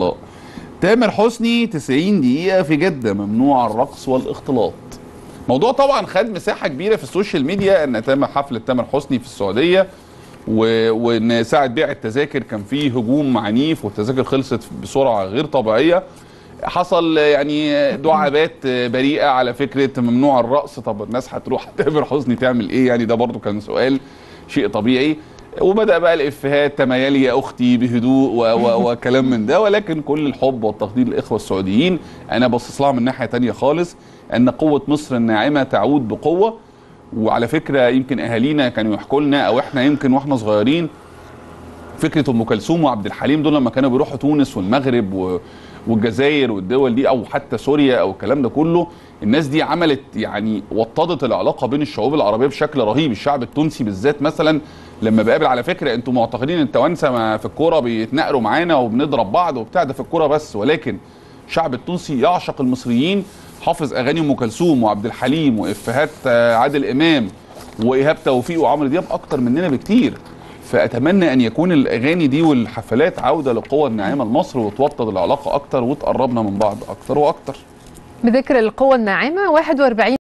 تامر حسني 90 دقيقة في جدة ممنوع الرقص والاختلاط موضوع طبعا خد مساحة كبيرة في السوشيال ميديا ان تم حفلة تامر حسني في السعودية و... وان ساعة بيع التذاكر كان فيه هجوم عنيف والتذاكر خلصت بسرعة غير طبيعية حصل يعني دعابات بريئة على فكرة ممنوع الرقص طب الناس هتروح تامر حسني تعمل ايه يعني ده برضو كان سؤال شيء طبيعي وبدا بقى الافيهات تميلي يا اختي بهدوء و- و- وكلام من ده ولكن كل الحب والتقدير للاخوه السعوديين انا باصص لها من ناحيه تانية خالص ان قوه مصر الناعمه تعود بقوه وعلى فكره يمكن اهالينا كانوا يحكوا لنا او احنا يمكن واحنا صغيرين فكره ام كلثوم وعبد الحليم دول لما كانوا بيروحوا تونس والمغرب و والجزائر والدول دي او حتى سوريا او الكلام ده كله الناس دي عملت يعني وطدت العلاقه بين الشعوب العربيه بشكل رهيب الشعب التونسي بالذات مثلا لما بقابل على فكره انتوا معتقدين ان التوانسه ما في الكوره بيتناقروا معانا وبنضرب بعض وبتاع ده في الكوره بس ولكن الشعب التونسي يعشق المصريين حافظ اغاني ام كلثوم وعبد الحليم وافيهات آه، عادل امام وايهاب توفيق وعمرو دياب اكتر مننا بكتير فاتمنى ان يكون الاغاني دي والحفلات عوده للقوه الناعمه لمصر وتوطد العلاقه اكتر وتقربنا من بعض اكتر واكتر بذكر القوة الناعمة 41